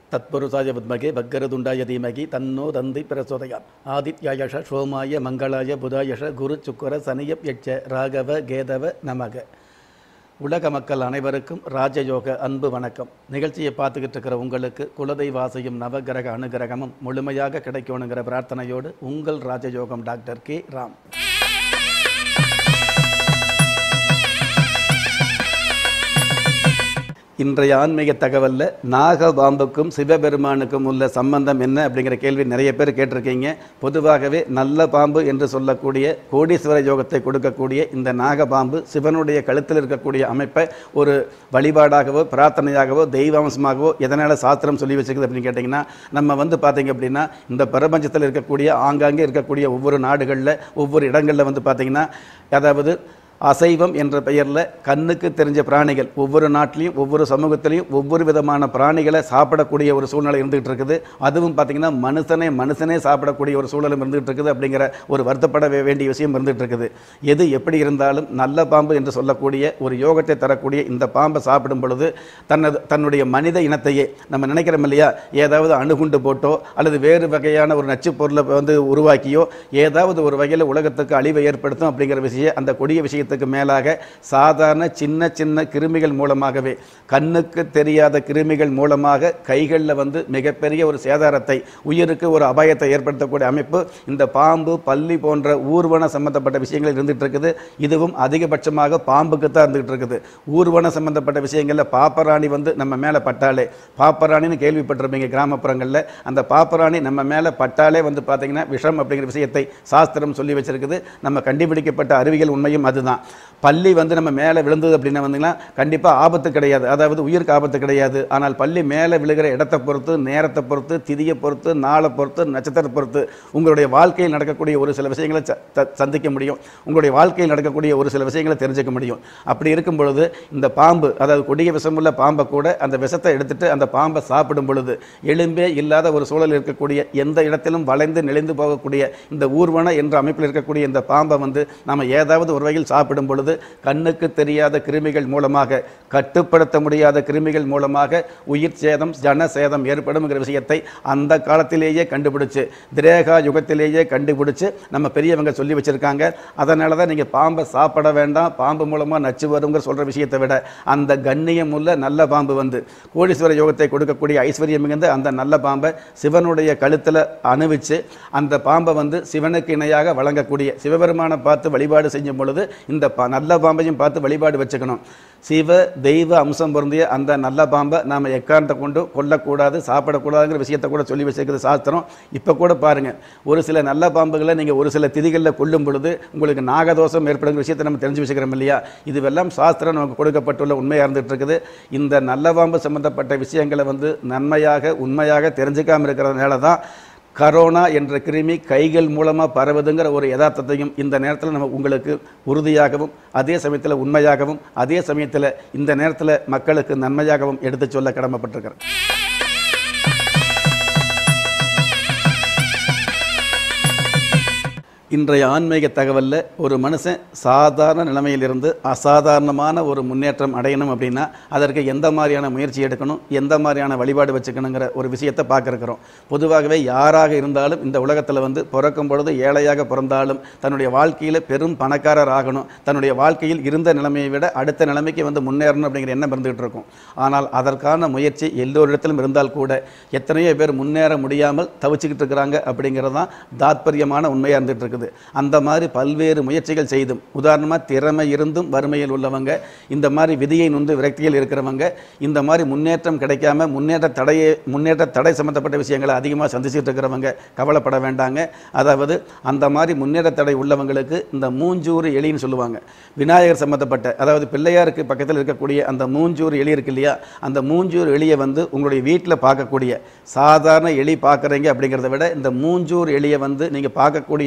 தத்புருஷாய வித்மகே பக்கரதுண்டாய தீமகி தன்னோ தந்தி பிரசோதயாத் ஆதித்யாயஷ சோமாய மங்களாய புதாயஷ குரு சுக்கர சனியப் யட்ச ராகவ கேதவ நமக உலக மக்கள் அனைவருக்கும் ராஜயோக அன்பு வணக்கம் நிகழ்ச்சியை பார்த்துக்கிட்டு இருக்கிற உங்களுக்கு குலதெய்வாசையும் நவகிரக அனுகிரகமும் முழுமையாக கிடைக்கணுங்கிற பிரார்த்தனையோடு உங்கள் ராஜயோகம் டாக்டர் கே ராம் இன்றைய ஆன்மீக தகவலில் நாகபாம்புக்கும் சிவபெருமானுக்கும் உள்ள சம்பந்தம் என்ன அப்படிங்கிற கேள்வி நிறைய பேர் கேட்டிருக்கீங்க பொதுவாகவே நல்ல பாம்பு என்று சொல்லக்கூடிய கோடீஸ்வர யோகத்தை கொடுக்கக்கூடிய இந்த நாகபாம்பு சிவனுடைய கழுத்தில் இருக்கக்கூடிய அமைப்பை ஒரு வழிபாடாகவோ பிரார்த்தனையாகவோ தெய்வாம்சமாகவோ எதனால் சாஸ்திரம் சொல்லி வச்சுக்குது அப்படின்னு கேட்டிங்கன்னா நம்ம வந்து பார்த்தீங்க அப்படின்னா இந்த பிரபஞ்சத்தில் இருக்கக்கூடிய ஆங்காங்கே இருக்கக்கூடிய ஒவ்வொரு நாடுகளில் ஒவ்வொரு இடங்களில் வந்து பார்த்தீங்கன்னா அதாவது அசைவம் என்ற பெயரில் கண்ணுக்கு தெரிஞ்ச பிராணிகள் ஒவ்வொரு நாட்டிலையும் ஒவ்வொரு சமூகத்திலையும் ஒவ்வொரு விதமான பிராணிகளை சாப்பிடக்கூடிய ஒரு சூழ்நிலை இருந்துகிட்டு இருக்குது அதுவும் பார்த்திங்கன்னா மனுஷனே மனுஷனே சாப்பிடக்கூடிய ஒரு சூழலும் இருந்துகிட்டு இருக்குது அப்படிங்கிற ஒரு வருத்தப்பட வே- வேண்டிய விஷயம் இருந்துகிட்டு இருக்குது எது எப்படி இருந்தாலும் நல்ல பாம்பு என்று சொல்லக்கூடிய ஒரு யோகத்தை தரக்கூடிய இந்த பாம்பை சாப்பிடும் பொழுது தனது தன்னுடைய மனித இனத்தையே நம்ம நினைக்கிறோம் இல்லையா ஏதாவது அணுகுண்டு போட்டோ அல்லது வேறு வகையான ஒரு நச்சுப் பொருளை வந்து உருவாக்கியோ ஏதாவது ஒரு வகையில் உலகத்துக்கு அழிவை ஏற்படுத்தும் அப்படிங்கிற விஷயம் அந்த கொடிய விஷயத்துக்கு மேலாக சாதாரண சின்ன சின்ன கிருமிகள் மூலமாகவே கண்ணுக்கு தெரியாத கிருமிகள் மூலமாக கைகளில் வந்து மிகப்பெரிய ஒரு சேதாரத்தை உயிருக்கு ஒரு அபாயத்தை ஏற்படுத்தக்கூடிய அமைப்பு இந்த பாம்பு பல்லி போன்ற ஊர்வன சம்பந்தப்பட்ட விஷயங்கள் இருந்துகிட்டு இருக்குது இதுவும் அதிகபட்சமாக பாம்புக்கு தான் இருந்துகிட்டு இருக்குது ஊர்வன சம்பந்தப்பட்ட விஷயங்களில் பாப்பராணி வந்து நம்ம மேலே பட்டாலே பாப்பராணின்னு கேள்விப்பட்டிருப்பீங்க கிராமப்புறங்களில் அந்த பாப்பராணி நம்ம மேலே பட்டாலே வந்து பார்த்தீங்கன்னா விஷம் அப்படிங்கிற விஷயத்தை சாஸ்திரம் சொல்லி வச்சிருக்குது நம்ம கண்டுபிடிக்கப்பட்ட அறிவியல் உண்மையும் அதுதான் பள்ளி வந்து நம்ம மேலே விழுந்தது அப்படின்னா வந்தீங்கன்னா கண்டிப்பாக ஆபத்து கிடையாது அதாவது உயிருக்கு ஆபத்து கிடையாது ஆனால் பள்ளி மேலே விழுகிற இடத்தை பொறுத்து நேரத்தை பொறுத்து திதியை பொறுத்து நாளை பொறுத்து நட்சத்திரத்தை பொறுத்து உங்களுடைய வாழ்க்கையில் நடக்கக்கூடிய ஒரு சில விஷயங்களை ச- த- சந்திக்க முடியும் உங்களுடைய வாழ்க்கையில் நடக்கக்கூடிய ஒரு சில விஷயங்களை தெரிஞ்சுக்க முடியும் அப்படி இருக்கும் பொழுது இந்த பாம்பு அதாவது கொடிய விஷமுள்ள பாம்பை கூட அந்த விஷத்தை எடுத்துட்டு அந்த பாம்பை சாப்பிடும் பொழுது எலும்பே இல்லாத ஒரு சூழல் இருக்கக்கூடிய எந்த இடத்திலும் வளைந்து நெளிந்து போகக்கூடிய இந்த ஊர்வன என்ற அமைப்பில் இருக்கக்கூடிய இந்த பாம்பை வந்து நம்ம ஏதாவது ஒரு வகையில் சாப்பிடும் பொழுது கண்ணுக்கு தெரியாத கிருமிகள் மூலமாக கட்டுப்படுத்த முடியாத கிருமிகள் மூலமாக உயிர் சேதம் ஜன சேதம் ஏற்படும்ங்கிற விஷயத்தை அந்த காலத்திலேயே கண்டுபிடிச்சு திரேகா யுகத்திலேயே கண்டுபிடிச்சு நம்ம பெரியவங்க சொல்லி வச்சிருக்காங்க அதனால தான் நீங்கள் பாம்பை சாப்பிட வேண்டாம் பாம்பு மூலமாக நச்சு வருங்கிற சொல்கிற விஷயத்தை விட அந்த கண்ணியம் உள்ள நல்ல பாம்பு வந்து கோடீஸ்வர யோகத்தை கொடுக்கக்கூடிய ஐஸ்வர்யம் மிகுந்த அந்த நல்ல பாம்பை சிவனுடைய கழுத்தில் அணுவிச்சு அந்த பாம்பை வந்து சிவனுக்கு இணையாக வழங்கக்கூடிய சிவபெருமானை பார்த்து வழிபாடு செய்யும் பொழுது இந்த பா நல்ல பாம்பையும் பார்த்து வழிபாடு வச்சுக்கணும் சிவ தெய்வ அம்சம் பொருந்திய அந்த நல்ல பாம்பை நாம் எக்காரணத்தை கொண்டு கொல்லக்கூடாது சாப்பிடக்கூடாதுங்கிற விஷயத்தை கூட சொல்லி வச்சிருக்கிறது சாஸ்திரம் இப்போ கூட பாருங்கள் ஒரு சில நல்ல பாம்புகளை நீங்கள் ஒரு சில திதிகளில் கொல்லும் பொழுது உங்களுக்கு நாகதோஷம் ஏற்படுங்கிற விஷயத்தை நம்ம தெரிஞ்சு வச்சுக்கிறோம் இல்லையா இதுவெல்லாம் சாஸ்திரம் நமக்கு கொடுக்கப்பட்டுள்ள உண்மையாக இருந்துகிட்டு இருக்குது இந்த நல்ல பாம்பு சம்பந்தப்பட்ட விஷயங்களை வந்து நன்மையாக உண்மையாக தெரிஞ்சுக்காமல் இருக்கிறதுனால தான் கரோனா என்ற கிருமி கைகள் மூலமாக பரவுதுங்கிற ஒரு யதார்த்தத்தையும் இந்த நேரத்தில் நம்ம உங்களுக்கு உறுதியாகவும் அதே சமயத்தில் உண்மையாகவும் அதே சமயத்தில் இந்த நேரத்தில் மக்களுக்கு நன்மையாகவும் எடுத்துச் சொல்ல கடமைப்பட்டிருக்கிறேன் இன்றைய ஆன்மீக தகவலில் ஒரு மனுஷன் சாதாரண நிலைமையிலிருந்து அசாதாரணமான ஒரு முன்னேற்றம் அடையணும் அப்படின்னா அதற்கு எந்த மாதிரியான முயற்சி எடுக்கணும் எந்த மாதிரியான வழிபாடு வச்சுக்கணுங்கிற ஒரு விஷயத்தை பார்க்குறோம் பொதுவாகவே யாராக இருந்தாலும் இந்த உலகத்தில் வந்து பிறக்கும் பொழுது ஏழையாக பிறந்தாலும் தன்னுடைய வாழ்க்கையில் பெரும் பணக்காரர் ஆகணும் தன்னுடைய வாழ்க்கையில் இருந்த நிலைமையை விட அடுத்த நிலைமைக்கு வந்து முன்னேறணும் அப்படிங்கிற எண்ணம் இருந்துகிட்டு இருக்கும் ஆனால் அதற்கான முயற்சி எல்லோரிடத்திலும் இருந்தால் கூட எத்தனையோ பேர் முன்னேற முடியாமல் தவிச்சுக்கிட்டு இருக்கிறாங்க அப்படிங்கிறது தான் தாத்பரியமான உண்மையாக இருந்துகிட்டு இருக்குது அந்த மாதிரி பல்வேறு முயற்சிகள் செய்தும் உதாரணமாக திறமை இருந்தும் வறுமையில் உள்ளவங்க இந்த மாதிரி விதியை நொந்து விரக்தியில் இருக்கிறவங்க இந்த மாதிரி முன்னேற்றம் கிடைக்காம முன்னேற்ற தடையை முன்னேற்ற தடை சம்பந்தப்பட்ட விஷயங்களை அதிகமாக சந்திச்சுட்டு இருக்கிறவங்க கவலைப்பட வேண்டாங்க அதாவது அந்த மாதிரி முன்னேற்ற தடை உள்ளவங்களுக்கு இந்த மூஞ்சூறு எலின்னு சொல்லுவாங்க விநாயகர் சம்பந்தப்பட்ட அதாவது பிள்ளையாருக்கு பக்கத்தில் இருக்கக்கூடிய அந்த மூஞ்சூறு எலி இருக்கு இல்லையா அந்த மூஞ்சூர் எலியை வந்து உங்களுடைய வீட்டில் பார்க்கக்கூடிய சாதாரண எலி பார்க்குறீங்க அப்படிங்கிறத விட இந்த மூஞ்சூர் எலியை வந்து நீங்கள் பார்க்கக்கூடிய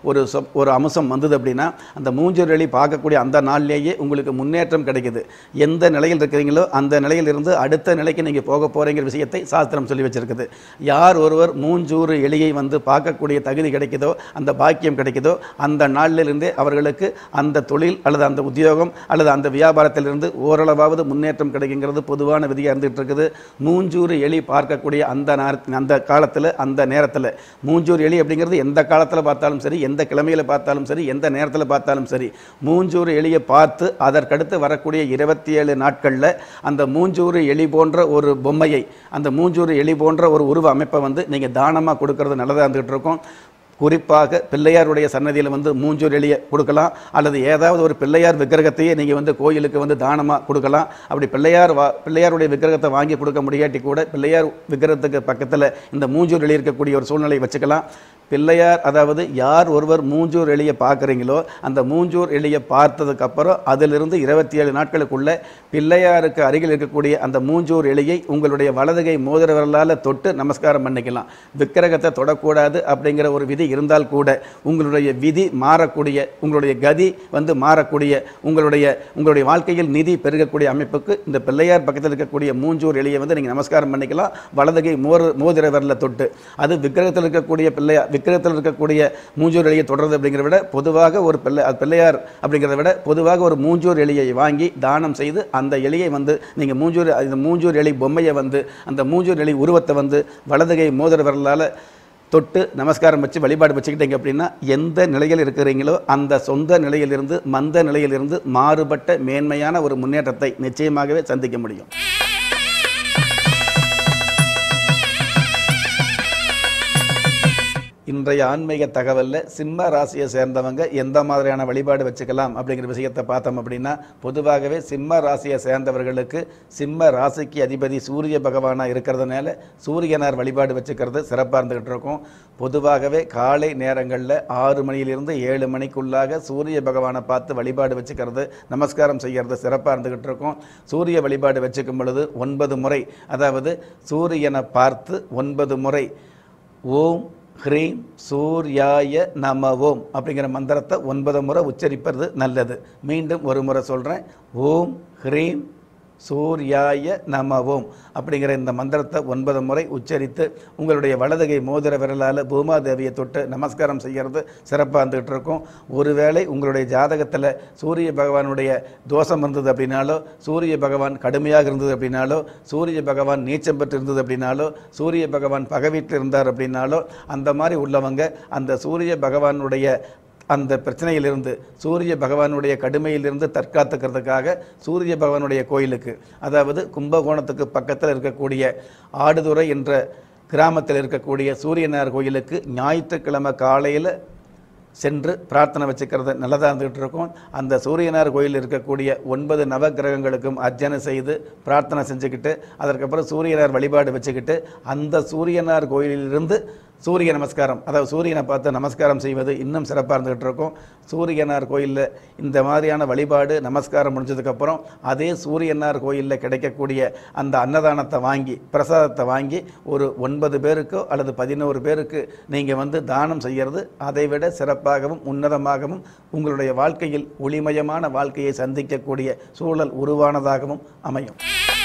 ஒரு சொப் ஒரு அம்சம் வந்தது அப்படின்னா அந்த மூஞ்சூர் எலி பார்க்கக்கூடிய அந்த நாள்லேயே உங்களுக்கு முன்னேற்றம் கிடைக்குது எந்த நிலையில் இருக்கிறீங்களோ அந்த நிலையிலிருந்து அடுத்த நிலைக்கு நீங்கள் போக போகிறீங்கிற விஷயத்தை சாஸ்திரம் சொல்லி வச்சிருக்குது யார் ஒருவர் மூஞ்சூறு எலியை வந்து பார்க்கக்கூடிய தகுதி கிடைக்குதோ அந்த பாக்கியம் கிடைக்குதோ அந்த நாளிலிருந்தே அவர்களுக்கு அந்த தொழில் அல்லது அந்த உத்தியோகம் அல்லது அந்த வியாபாரத்திலிருந்து ஓரளவாவது முன்னேற்றம் கிடைக்குங்கிறது பொதுவான விதியாக இருந்துகிட்டு இருக்குது மூஞ்சூறு எலி பார்க்கக்கூடிய அந்த நேர அந்த காலத்தில் அந்த நேரத்தில் மூஞ்சூர் எலி அப்படிங்கிறது எந்த காலத்தில் பார்த்தாலும் சரி எந்த கிழமையில் பார்த்தாலும் சரி எந்த நேரத்தில் பார்த்தாலும் சரி மூஞ்சூறு எலியை பார்த்து அதற்கடுத்து வரக்கூடிய இருபத்தி ஏழு நாட்களில் அந்த மூஞ்சூறு எலி போன்ற ஒரு பொம்மையை அந்த மூஞ்சூறு எலி போன்ற ஒரு உருவ அமைப்பை வந்து நீங்கள் தானமாக கொடுக்கறது நல்லதாக இருந்துகிட்டு இருக்கும் குறிப்பாக பிள்ளையாருடைய சன்னதியில் வந்து மூஞ்சூர் எலியை கொடுக்கலாம் அல்லது ஏதாவது ஒரு பிள்ளையார் விக்கிரகத்தையே நீங்கள் வந்து கோயிலுக்கு வந்து தானமாக கொடுக்கலாம் அப்படி பிள்ளையார் வா பிள்ளையாருடைய விக்கிரகத்தை வாங்கி கொடுக்க முடியாட்டி கூட பிள்ளையார் விக்கிரகத்துக்கு பக்கத்தில் இந்த மூஞ்சூர் எலி இருக்கக்கூடிய ஒரு சூழ்நிலை வச்சுக்கலாம் பிள்ளையார் அதாவது யார் ஒருவர் மூஞ்சூர் எலியை பார்க்குறீங்களோ அந்த மூஞ்சூர் எலியை பார்த்ததுக்கப்புறம் அதிலிருந்து இருபத்தி ஏழு நாட்களுக்குள்ள பிள்ளையாருக்கு அருகில் இருக்கக்கூடிய அந்த மூஞ்சூர் எலியை உங்களுடைய வலதுகை மோதிர விரலால் தொட்டு நமஸ்காரம் பண்ணிக்கலாம் விக்கிரகத்தை தொடக்கூடாது அப்படிங்கிற ஒரு விதி இருந்தால் கூட உங்களுடைய விதி மாறக்கூடிய உங்களுடைய கதி வந்து மாறக்கூடிய உங்களுடைய உங்களுடைய வாழ்க்கையில் நிதி பெருகக்கூடிய அமைப்புக்கு இந்த பிள்ளையார் பக்கத்தில் இருக்கக்கூடிய மூஞ்சூர் எலியை வந்து நீங்கள் நமஸ்காரம் பண்ணிக்கலாம் வலதுகை மோர் மோதிர விரலை தொட்டு அது விக்கிரகத்தில் இருக்கக்கூடிய பிள்ளையார் விக்கிரகத்தில் இருக்கக்கூடிய மூஞ்சூர் எலியை தொடர்றது அப்படிங்கிறத விட பொதுவாக ஒரு பிள்ளை அது பிள்ளையார் அப்படிங்கிறத விட பொதுவாக ஒரு மூஞ்சூர் எலியை வாங்கி தானம் செய்து அந்த எலியை வந்து நீங்கள் மூஞ்சூர் இந்த மூஞ்சூர் எலி பொம்மையை வந்து அந்த மூஞ்சூர் எலி உருவத்தை வந்து வலதுகை மோதிர விரலால் தொட்டு நமஸ்காரம் வச்சு வழிபாடு வச்சுக்கிட்டீங்க அப்படின்னா எந்த நிலையில் இருக்கிறீங்களோ அந்த சொந்த நிலையிலிருந்து மந்த நிலையிலிருந்து மாறுபட்ட மேன்மையான ஒரு முன்னேற்றத்தை நிச்சயமாகவே சந்திக்க முடியும் இன்றைய ஆன்மீக தகவலில் சிம்ம ராசியை சேர்ந்தவங்க எந்த மாதிரியான வழிபாடு வச்சுக்கலாம் அப்படிங்கிற விஷயத்தை பார்த்தோம் அப்படின்னா பொதுவாகவே சிம்ம ராசியை சேர்ந்தவர்களுக்கு சிம்ம ராசிக்கு அதிபதி சூரிய பகவானாக இருக்கிறதுனால சூரியனார் வழிபாடு வச்சுக்கிறது சிறப்பாக இருந்துகிட்டு இருக்கும் பொதுவாகவே காலை நேரங்களில் ஆறு மணியிலிருந்து ஏழு மணிக்குள்ளாக சூரிய பகவானை பார்த்து வழிபாடு வச்சுக்கிறது நமஸ்காரம் செய்கிறது சிறப்பாக இருந்துகிட்டு இருக்கும் சூரிய வழிபாடு வச்சுக்கும் பொழுது ஒன்பது முறை அதாவது சூரியனை பார்த்து ஒன்பது முறை ஓம் ஹ்ரீம் சூர்யாய நம ஓம் அப்படிங்கிற மந்திரத்தை ஒன்பது முறை உச்சரிப்பது நல்லது மீண்டும் ஒரு முறை சொல்கிறேன் ஓம் ஹ்ரீம் சூர்யாய நம ஓம் அப்படிங்கிற இந்த மந்திரத்தை ஒன்பது முறை உச்சரித்து உங்களுடைய வலதுகை மோதிர விரலால் பூமாதேவியை தொட்டு நமஸ்காரம் செய்கிறது சிறப்பாக இருந்துகிட்டு இருக்கும் ஒருவேளை உங்களுடைய ஜாதகத்தில் சூரிய பகவானுடைய தோஷம் இருந்தது அப்படின்னாலோ சூரிய பகவான் கடுமையாக இருந்தது அப்படின்னாலோ சூரிய பகவான் நீச்சம் பெற்று இருந்தது அப்படின்னாலோ சூரிய பகவான் பகை வீட்டில் இருந்தார் அப்படின்னாலோ அந்த மாதிரி உள்ளவங்க அந்த சூரிய பகவானுடைய அந்த பிரச்சனையிலிருந்து சூரிய பகவானுடைய கடுமையிலிருந்து தற்காத்துக்கிறதுக்காக சூரிய பகவானுடைய கோயிலுக்கு அதாவது கும்பகோணத்துக்கு பக்கத்தில் இருக்கக்கூடிய ஆடுதுறை என்ற கிராமத்தில் இருக்கக்கூடிய சூரியனார் கோயிலுக்கு ஞாயிற்றுக்கிழமை காலையில் சென்று பிரார்த்தனை வச்சுக்கிறது நல்லதாக இருந்துகிட்டு இருக்கும் அந்த சூரியனார் கோயிலில் இருக்கக்கூடிய ஒன்பது நவக்கிரகங்களுக்கும் அர்ச்சனை செய்து பிரார்த்தனை செஞ்சுக்கிட்டு அதற்கப்புறம் சூரியனார் வழிபாடு வச்சுக்கிட்டு அந்த சூரியனார் கோயிலிலிருந்து சூரிய நமஸ்காரம் அதாவது சூரியனை பார்த்து நமஸ்காரம் செய்வது இன்னும் சிறப்பாக இருந்துகிட்டு இருக்கும் சூரியனார் கோயிலில் இந்த மாதிரியான வழிபாடு நமஸ்காரம் முடிஞ்சதுக்கப்புறம் அதே சூரியனார் கோயிலில் கிடைக்கக்கூடிய அந்த அன்னதானத்தை வாங்கி பிரசாதத்தை வாங்கி ஒரு ஒன்பது பேருக்கோ அல்லது பதினோரு பேருக்கு நீங்கள் வந்து தானம் செய்கிறது அதைவிட சிறப்பாகவும் உன்னதமாகவும் உங்களுடைய வாழ்க்கையில் ஒளிமயமான வாழ்க்கையை சந்திக்கக்கூடிய சூழல் உருவானதாகவும் அமையும்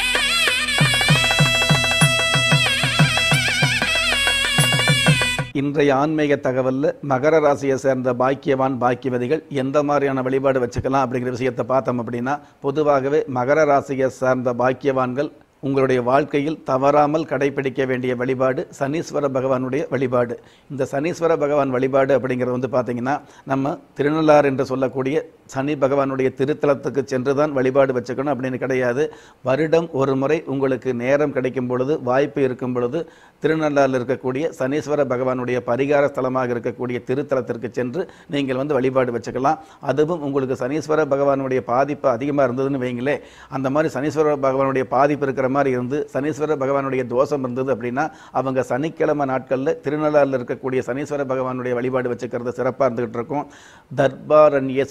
இன்றைய ஆன்மீக தகவலில் மகர ராசியை சேர்ந்த பாக்கியவான் பாக்கியவதிகள் எந்த மாதிரியான வழிபாடு வச்சுக்கலாம் அப்படிங்கிற விஷயத்தை பார்த்தோம் அப்படின்னா பொதுவாகவே மகர ராசியை சார்ந்த பாக்கியவான்கள் உங்களுடைய வாழ்க்கையில் தவறாமல் கடைபிடிக்க வேண்டிய வழிபாடு சனீஸ்வர பகவானுடைய வழிபாடு இந்த சனீஸ்வர பகவான் வழிபாடு அப்படிங்கிறது வந்து பார்த்தீங்கன்னா நம்ம திருநள்ளாறு என்று சொல்லக்கூடிய சனி பகவானுடைய திருத்தலத்துக்கு சென்று தான் வழிபாடு வச்சுக்கணும் அப்படின்னு கிடையாது வருடம் ஒரு முறை உங்களுக்கு நேரம் கிடைக்கும் பொழுது வாய்ப்பு இருக்கும் பொழுது திருநள்ளாறில் இருக்கக்கூடிய சனீஸ்வர பகவானுடைய பரிகார ஸ்தலமாக இருக்கக்கூடிய திருத்தலத்திற்கு சென்று நீங்கள் வந்து வழிபாடு வச்சுக்கலாம் அதுவும் உங்களுக்கு சனீஸ்வர பகவானுடைய பாதிப்பு அதிகமாக இருந்ததுன்னு வைங்களே அந்த மாதிரி சனீஸ்வர பகவானுடைய பாதிப்பு இருக்கிற மாதிரி இருந்து சனீஸ்வர பகவானுடைய தோஷம் இருந்தது அப்படின்னா அவங்க சனிக்கிழமை நாட்களில் திருநள்ளாறில் இருக்கக்கூடிய சனீஸ்வர பகவானுடைய வழிபாடு வச்சுக்கிறது சிறப்பாக இருந்துகிட்டு இருக்கும் தர்பாரண்யேஸ்வரர் என்று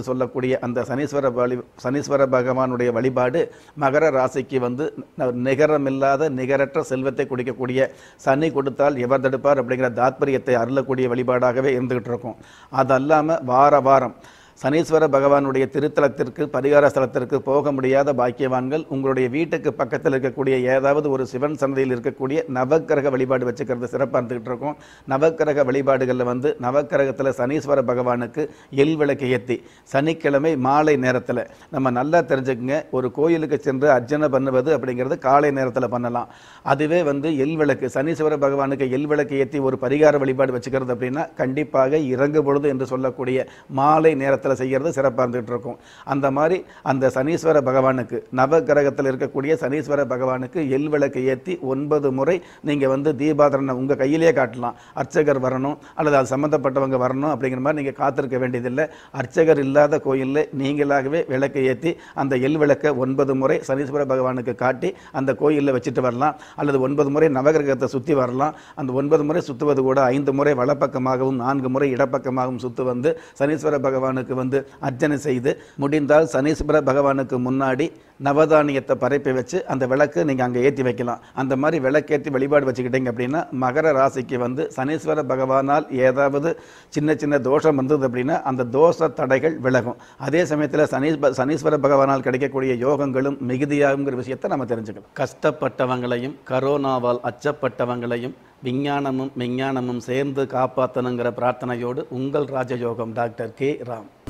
சொல்லக்கூடிய அந்த சனீஸ்வர வழி சனீஸ்வர பகவானுடைய வழிபாடு மகர ராசிக்கு வந்து ந- நிகரமில்லாத நிகரற்ற செல்வத்தை கொடுக்கக்கூடிய சனி கொடுத்தால் எவர் தடுப்பார் அப்படிங்கிற தாத்பரியத்தை அருளக்கூடிய வழிபாடாகவே இருந்துகிட்டு இருக்கும் அது அல்லாமல் வார வாரம் சனீஸ்வர பகவானுடைய திருத்தலத்திற்கு பரிகார ஸ்தலத்திற்கு போக முடியாத பாக்கியவான்கள் உங்களுடைய வீட்டுக்கு பக்கத்தில் இருக்கக்கூடிய ஏதாவது ஒரு சிவன் சன்னதியில் இருக்கக்கூடிய நவக்கிரக வழிபாடு வச்சுக்கிறது சிறப்பாக இருந்துகிட்டு இருக்கும் நவக்கிரக வழிபாடுகளில் வந்து நவக்கிரகத்தில் சனீஸ்வர பகவானுக்கு எல் விளக்கு ஏற்றி சனிக்கிழமை மாலை நேரத்தில் நம்ம நல்லா தெரிஞ்சுக்கங்க ஒரு கோயிலுக்கு சென்று அர்ச்சனை பண்ணுவது அப்படிங்கிறது காலை நேரத்தில் பண்ணலாம் அதுவே வந்து எல் விளக்கு சனீஸ்வர பகவானுக்கு எல் விளக்கு ஏற்றி ஒரு பரிகார வழிபாடு வச்சுக்கிறது அப்படின்னா கண்டிப்பாக இறங்கு பொழுது என்று சொல்லக்கூடிய மாலை நேரத்தில் செய்கிறது சிறப்பாக இருந்துகிட்டு இருக்கும் அந்த மாதிரி அந்த சனீஸ்வர பகவானுக்கு நவ கிரகத்தில் இருக்கக்கூடிய சனீஸ்வர பகவானுக்கு எல் விளக்கு ஏற்றி ஒன்பது முறை நீங்கள் வந்து தீபாதரனை உங்கள் கையிலேயே காட்டலாம் அர்ச்சகர் வரணும் அல்லது அது சம்மந்தப்பட்டவங்க வரணும் அப்படிங்கிற மாதிரி நீங்கள் காத்திருக்க வேண்டியதில்லை அர்ச்சகர் இல்லாத கோயிலில் நீங்களாகவே விளக்கு ஏற்றி அந்த எல் விளக்கை ஒன்பது முறை சனீஸ்வர பகவானுக்கு காட்டி அந்த கோயிலில் வச்சுட்டு வரலாம் அல்லது ஒன்பது முறை நவகிரகத்தை சுற்றி வரலாம் அந்த ஒன்பது முறை சுற்றுவது கூட ஐந்து முறை வலப்பக்கமாகவும் நான்கு முறை இடப்பக்கமாகவும் சுற்று வந்து சனீஸ்வர பகவானுக்கு வந்து அர்ச்சனை செய்து முடிந்தால் சனீஸ்வர பகவானுக்கு முன்னாடி நவதானியத்தை பரப்பி வச்சு அந்த விளக்கு நீங்கள் அங்கே ஏற்றி வைக்கலாம் அந்த மாதிரி விளக்கேற்றி வழிபாடு வச்சுக்கிட்டீங்க அப்படின்னா மகர ராசிக்கு வந்து சனீஸ்வர பகவானால் ஏதாவது சின்ன சின்ன தோஷம் வந்தது அப்படின்னா அந்த தோஷ தடைகள் விலகும் அதே சமயத்தில் சனீ சனீஸ்வர பகவானால் கிடைக்கக்கூடிய யோகங்களும் மிகுதியாகுங்கிற விஷயத்தை நம்ம தெரிஞ்சுக்கலாம் கஷ்டப்பட்டவங்களையும் கரோனாவால் அச்சப்பட்டவங்களையும் விஞ்ஞானமும் விஞ்ஞானமும் சேர்ந்து காப்பாற்றணுங்கிற பிரார்த்தனையோடு உங்கள் ராஜயோகம் டாக்டர் கே ராம்